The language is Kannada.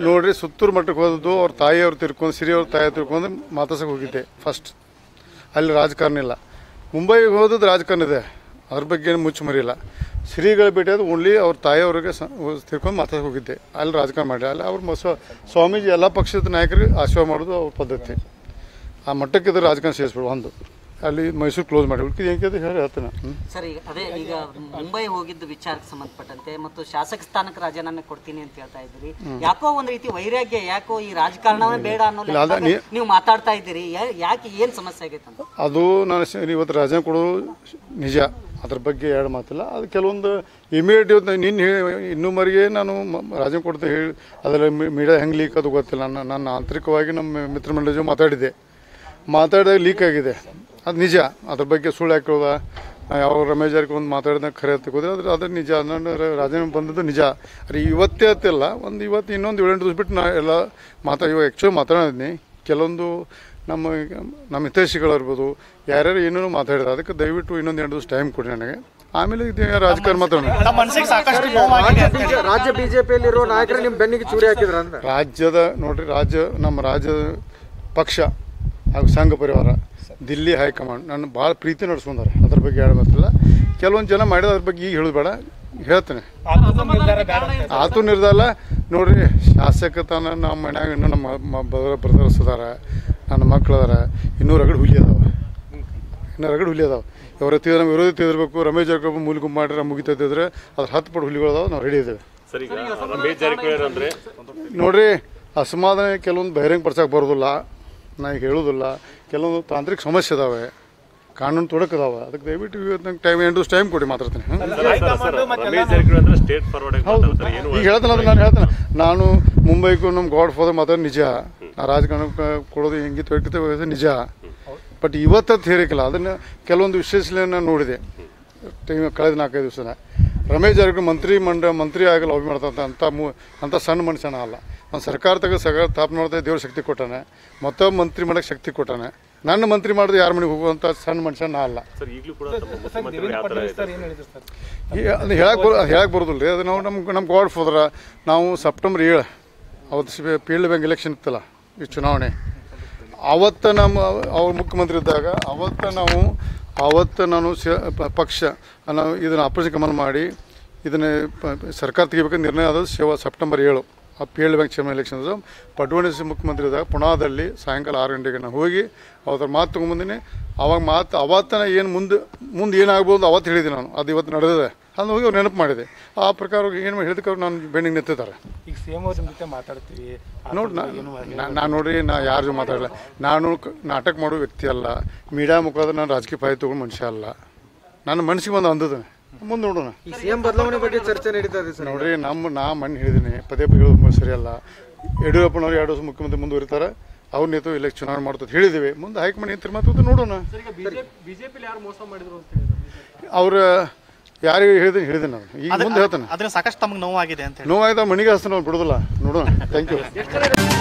ನೋಡ್ರಿ ಸುತ್ತೂರು ಮಠಕ್ಕೆ ಹೋದದ್ದು ಅವ್ರ ತಾಯಿಯವ್ರು ತಿರ್ಕೊಂಡು ಸಿರಿ ಅವ್ರ ತಾಯಿ ತಿರ್ಕೊಂಡು ಮಾತಾಡ್ಸಕ್ಕೆ ಹೋಗಿದ್ದೆ ಫಸ್ಟ್ ಅಲ್ಲಿ ರಾಜಕಾರಣ ಇಲ್ಲ ಮುಂಬೈಗೆ ಹೋದದ್ದು ರಾಜಕಾರಣ ಇದೆ ಅದ್ರ ಬಗ್ಗೆ ಏನು ಮುಚ್ಚು ಮರಿಲ್ಲ ಶ್ರೀಗಳ ಭೇಟಿ ಅದು ಓನ್ಲಿ ಅವ್ರ ತಾಯಿಯವ್ರಿಗೆ ಸ ತಿರ್ಕೊಂಡು ಮಾತಾಡಕ್ಕೆ ಹೋಗಿದ್ದೆ ಅಲ್ಲಿ ರಾಜಕಾರಣ ಮಾಡಿ ಅಲ್ಲಿ ಅವ್ರ ಮಸ ಸ್ವಾಮೀಜಿ ಎಲ್ಲ ಪಕ್ಷದ ನಾಯಕರಿಗೆ ಆಶೀರ್ವಾದ ಮಾಡೋದು ಅವ್ರ ಪದ್ಧತಿ ಆ ಮಟ್ಟಕ್ಕೆ ಇದು ರಾಜಕಾರಣ ಸೇರಿಸ್ಬಿಡು ಒಂದು ಅಲ್ಲಿ ಮೈಸೂರು ಕ್ಲೋಸ್ ಮಾಡಿ ಉಳ್ಕಿದ್ದು ಹೆಂಗೆ ಹೇಳಿ ಹೇಳ್ತೇನೆ ಹ್ಞೂ ಸರ್ ಈಗ ಅದೇ ಈಗ ಮುಂಬೈ ಹೋಗಿದ್ದು ವಿಚಾರಕ್ಕೆ ಸಂಬಂಧಪಟ್ಟಂತೆ ಮತ್ತು ಶಾಸಕ ಸ್ಥಾನಕ್ಕೆ ರಾಜೀನಾಮೆ ಕೊಡ್ತೀನಿ ಅಂತ ಹೇಳ್ತಾ ಇದ್ದೀರಿ ಯಾಕೋ ಒಂದ್ ರೀತಿ ವೈರಾಗ್ಯ ಯಾಕೋ ಈ ರಾಜಕಾರಣವೇ ಬೇಡ ಅನ್ನೋ ಇಲ್ಲ, ಅದ ಲೆಕ್ಕದಾಗ ನೀ- ನೀವು ಮಾತಾಡ್ತಾ ಇದ್ದೀರಿ ಯಾ- ಯಾಕೆ ಏನ್ ಸಮಸ್ಯೆ ಆಗೈತೆ ಅಂತ ಅದು ನಾನು ಶ- ಇವತ್ತು ರಾಜೀನಾಮೆ ಕೊಡೋದು ನಿಜ ಅದ್ರ ಬಗ್ಗೆ ಎರಡು ಮಾತಿಲ್ಲ ಅದು ಕೆಲವೊಂದು ಇಮಿಡಿಯೇಟ್ ಇವತ್ತು ನಿನ್ನ ಇನ್ನೂವರೆಗೆ ನಾನು ಮ- ರಾಜೀನಾಮೆ ಕೊಡ್ತಾ ಹೇಳಿ ಅದರಲ್ಲಿ ಮೀಡಿಯಾ ಹೆಂಗೆ ಲೀಕ್ ಅದು ಗೊತ್ತಿಲ್ಲ ನನ್ನ ನನ್ನ ಆಂತರಿಕವಾಗಿ ನಮ್ಮ ಮಿತ್ರ ಮಂಡಳಿ ಜೊತೆ ಮಾತಾಡಿದೆ ಮಾತಾಡಿದಾಗ ಲೀಕ್ ಆಗಿದೆ ಅದು ನಿಜ ಅದ್ರ ಬಗ್ಗೆ ಸುಳ್ಳು ಹಾಕೋದ ಯಾವ ರಮೇಶ್ ಜಾರಕಿಹೊಳಿ ಮಾತಾಡಿದಾಗ ಖರೆ ತೆಗೋದ್ರೆ ಅದ್ರ ಅದು ನಿಜ ನನ್ನ ರ- ರಾಜೀನಾಮೆ ಬಂದದ್ದು ನಿಜ ಅರೆ ಇವತ್ತೇ ಅತ್ತಿಲ್ಲ ಒಂದು ಇವತ್ತು ಇನ್ನೊಂದು ಏಳೆಂಟು ದಿವಸ ಬಿಟ್ಟು ನಾ ಎಲ್ಲ ಮಾತಾ ಇವಾಗ ಆ್ಯಕ್ಚುಲಿ ಮಾತಾಡಿದ್ನಿ ಕೆಲವೊಂದು ನಮ್ಮ ನಮ್ಮ ಹಿತೈಷಿಗಳಿರ್ಬೋದು ಯಾರ್ಯಾರು ಏನೇನೋ ಮಾತಾಡಿದ್ರು ಅದಕ್ಕೆ ದಯವಿಟ್ಟು ಇನ್ನೊಂದು ಎರಡು ದಿವಸ ಟೈಮ್ ಕೊಡಿ ನನಗೆ ಆಮೇಲೆ ಇದು ರಾಜಕಾರಣ ಮಾತಾಡೋಣ ನಮ್ಮ ಮನಸ್ಸಿಗೆ ಸಾಕಷ್ಟು ನೋವಾಗಿದೆ ಅಂತ ಹೇಳಿ. ರಾಜ್ಯ ಬಿಜೆಪಿಯಲ್ಲಿರೋ ನಾಯಕರು ನಿಮ್ ಬೆನ್ನಿಗೆ ಚೂರಿ ಹಾಕಿದ್ರ ಅಂತ ರಾಜ್ಯದ ನೋಡ್ರಿ ರಾಜ್ಯ ನಮ್ಮ ರಾಜ್ಯದ ಪಕ್ಷ ಹಾಗೂ ಸಂಘ ಪರಿವಾರ ದಿಲ್ಲಿ ಹೈಕಮಾಂಡ್ ನನ್ನ ಭಾಳ ಪ್ರೀತಿ ನಡೆಸ್ಕೊಂಡಾರೆ ಅದ್ರ ಬಗ್ಗೆ ಹೇಳ ಮಾತಿಲ್ಲ ಕೆಲವೊಂದು ಜನ ಮಾಡಿದ ಅದ್ರ ಬಗ್ಗೆ ಈಗ ಹೇಳೋದು ಬೇಡ ಹೇಳ್ತೇನೆ ಆತ್ಮದ ನಿರ್ಧಾರ ಬೇಡ ಅಂತ ಹೇಳಿ. ಆತು ನಿರ್ಧಾರ ನೋಡ್ರಿ ಶಾಸಕತನ ನಮ್ಮ ಮನ್ಯಾಗ ಇನ್ನೂ ನಮ್ಮ ಬ್ರದರ್ಸ್ ಅದಾರ ನನ್ನ ಮಕ್ಳು ಅದಾರ ಇನ್ನೂ ರಗಡ್ ಹುಲಿ ಅದಾವ ಇನ್ನೂ ರಗಡ್ ಹುಲಿ ಅದಾವ ಅವ್ರ ಎತ್ತಿದ್ರೆ ನಮ್ಮ ವಿರೋಧಿ ತಿರ್ಬೇಕು ರಮೇಶ್ ಜಾರಕಿಹೊಳಿ ಮೂಲಿಗೆ ಮಾಡಿದ್ರೆ ಮುಗಿತೈತಿದ್ರೆ ಅದ್ರ ಹತ್ತು ಪಟ್ಟು ಹುಲಿಗಳು ಅದಾವ ನಾವು ರೆಡಿ ಇದ್ದೇವೆ ಸರ್ ಈಗ ರಮೇಶ್ ಜಾರಕಿಹೊಳಿ ಅಂದ್ರೆ ನೋಡ್ರಿ ಅಸಮಾಧಾನ ಕೆಲವೊಂದು ಬಹಿರಂಗ ಪಡಿಸಕ್ಕೆ ಬರೋದಿಲ್ಲ ನಾ ಈಗ ಹೇಳೋದಿಲ್ಲ ಕೆಲವೊಂದು ತಾಂತ್ರಿಕ ಸಮಸ್ಯೆ ಅದಾವೆ ಕಾನೂನು ತೊಡಕದಾವ ಅದಕ್ಕೆ ದಯವಿಟ್ಟು ಇವತ್ತು ನಂಗೆ ಟೈಮ್ ಎಂಟು ಟೈಮ್ ಕೊಡಿ ಮಾತಾಡ್ತೀನಿ hmm? Sir, sir, sir, Ramesh Jarkiholi ಅಂದ್ರೆ ಸ್ಟೇಟ್ ಫಾರ್ವರ್ಡ್ ಆಗಿ ಹೌದು ಮಾತಾಡ್ತಾರೆ ಏನು ಈಗ ಹೇಳ್ತಾನೆ ಅದು ನಾನು ಹೇಳ್ತೇನೆ ನಾನು ಮುಂಬೈಗೂ ನಮ್ಮ ಗಾಡ್ ಫಾದರ್ ಮಾತಾಡೋದು ನಿಜ ನಾ ರಾಜಕಾರಣಕ್ಕೆ ಕೊಡೋದು ಹೆಂಗಿತ್ತು ಹೆಂಗಿತ್ತು ನಿಜ ಬಟ್ ಇವತ್ತದ್ದು ಹೇರಿಕಿಲ್ಲ ಅದನ್ನು ಕೆಲವೊಂದು ವಿಶ್ಲೇಷಣೆಯನ್ನು ನೋಡಿದೆ ಟೈಮ್ ಕಳೆದ ನಾಲ್ಕೈದು ದಿವಸನ ರಮೇಶ್ ಜಾರಕಿಹೊಳಿ ಮಂತ್ರಿ ಮಂಡ ಮಂತ್ರಿ ಆಗಿ ಲಾಬಿ ಮಾಡ್ತಂತ ಅಂತ ಮೂ ಅಂಥ ಸಣ್ಣ ಮನುಷ್ಯನ ಅಲ್ಲ ಒಂದು ಸರ್ಕಾರ ತಗ ಸಗ ಸ್ಥಾಪನೆ ಮಾಡ್ತಾ ದೇವ್ರ ಶಕ್ತಿ ಕೊಟ್ಟಾನೆ ಮತ್ತೊಬ್ಬ ಮಂತ್ರಿ ಮಾಡಕ್ಕೆ ಶಕ್ತಿ ಕೊಟ್ಟಾನೆ ನನ್ನ ಮಂತ್ರಿ ಮಾಡಿದ್ರೆ ಯಾರ ಮನೆಗೆ ಹೋಗುವಂಥ ಸಣ್ಣ ಮನುಷ್ಯ ನಾ ಅಲ್ಲ ಸರ್ ಈಗಲೂ ಕೂಡ ತಮ್ಮ ಮುಖ್ಯಮಂತ್ರಿಗಳು ಯಾವ ಥರ ಸರ್ ಏನು ಹೇಳಿದ್ರು ಸರ್ ಈ ಅದು ಹೇಳಕ್ಕೆ ಬರೋ ಹೇಳಕ್ಕೆ ಬರೋದಿಲ್ಲ ರೀ ಅದು ನಾವು ನಮ್ಮ ನಮ್ಮ ಗಾಡ್ ಫಾದರ ನಾವು ಸೆಪ್ಟೆಂಬರ್ ಏಳು ಅವತ್ತು ಫೀಲ್ಡ್ ಬ್ಯಾಂಕ್ ಎಲೆಕ್ಷನ್ ಇತ್ತಲ್ಲ ಈ ಚುನಾವಣೆ ಅವತ್ತು ನಮ್ಮ ಅವ್ರು ಮುಖ್ಯಮಂತ್ರಿ ಇದ್ದಾಗ ಅವತ್ತು ನಾವು ಅವತ್ತು ನಾನು ಸ ಪ- ಪಕ್ಷ ನಾವು ಇದನ್ನು ಆಪರೇಷನ್ ಕಮಲ್ ಮಾಡಿ ಇದನ್ನು ಪ- ಸರ್ಕಾರ ತೆಗಿಬೇಕಂತ ನಿರ್ಣಯ ಆದ ಸೇವಾ ಸೆಪ್ಟೆಂಬರ್ ಏಳು ಆ ಫೀಲ್ಡ್ ಬ್ಯಾಂಕ್ ಚೇರ್ಮನ್ ಎಲೆಕ್ಷನ್ ಪಟ್ವಣಿಸಿ ಮುಖ್ಯಮಂತ್ರಿ ಇದ್ದಾಗ ಪುಣಾದಲ್ಲಿ ಸಾಯಂಕಾಲ ಆರು ಗಂಟೆಗೆ ನಾನು ಹೋಗಿ ಅವ್ರ ಮಾತು ತೊಗೊಂಬಂದಿನಿ ಅವಾಗ ಮಾತು ಅವತ್ತನ ಏನು ಮುಂದೆ ಮುಂದೆ ಏನಾಗ್ಬೋದು ಅವತ್ತು ಹೇಳಿದೆ ನಾನು ಅದು ಇವತ್ತು ನಡೆದಿದೆ ಅದನ್ನ ಹೋಗಿ ಅವ್ರು ನೆನಪು ಮಾಡಿದೆ ಆ ಪ್ರಕಾರ ಏನು ಹೇಳಿದಕ್ಕೆ ಅವ್ರು ನಾನು ಬೆಂಡಿಗೆ ನಿಂತಿದ್ದಾರೆ ಈಗ ಸೇಮ್ ಅವ್ರ ಜೊತೆ ಮಾತಾಡ್ತೀವಿ ನೋಡಿ ನಾನು ನೋಡ್ರಿ ನಾ ಯಾರ ಜೊತೆ ಮಾತಾಡಲ್ಲ ನಾನು ಕ- ನಾಟಕ ಮಾಡೋ ವ್ಯಕ್ತಿ ಅಲ್ಲ ಮೀಡಿಯಾ ಮುಖಾಂತರ ನಾನು ರಾಜಕೀಯ ಪಾಯ ತಗೊಂಡು ಮನುಷ್ಯ ಅಲ್ಲ ನನ್ನ ಮನಸ್ಸಿಗೆ ಒಂದು ಅಂದದ ಮುಂದೆ ನೋಡೋಣ ಈ ಸಿಎಂ ಬದಲಾವಣೆ ಬಗ್ಗೆ ಚರ್ಚೆ ನಡೀತಾ ಇದೆ ಸರ್ ನೋಡ್ರಿ ನಮ್ಮ ನಾ ಮಣ್ಣು ಹೇಳಿದ್ದೀನಿ ಪದೇ ಪದೇ ಹೇಳೋದು ಸರಿಯಲ್ಲ ಯಡಿಯೂರಪ್ಪನವ್ರು ಎರಡು ವರ್ಷ ಮುಖ್ಯಮಂತ್ರಿ ಮುಂದುವರಿತಾರೆ ಅವ್ರ ನೇತು ಇಲೆಕ್ಷನ್ ಚುನಾವಣೆ ಮಾಡ್ತದೆ ಹೇಳಿದ್ದೀವಿ ಮುಂದೆ ಹೈಕಮಾಂಡ್ ನಿಂತಿರ ಮಾತು ನೋಡೋಣ ಅವ್ರ ಯಾರಿಗೆ ಹೇಳಿದ್ದೀನಿ ಹೇಳಿದ್ದೀನಿ ನಾನು ಈಗ ಮುಂದೆ ಹೇಳ್ತಾನೆ ಅದ್ರ ಸಾಕಷ್ಟು ತಮಗೆ ನೋವಾಗಿದೆ ಅಂತ ಹೇಳಿ ನೋವಾಯ್ತಾ ಮಣಿಗೆ ಹಸ್ತಾನೆ ಅವ್ನು ಬಿಡೋದಿಲ್ಲ ನೋಡೋಣ ಥ್ಯಾಂಕ್ ಯು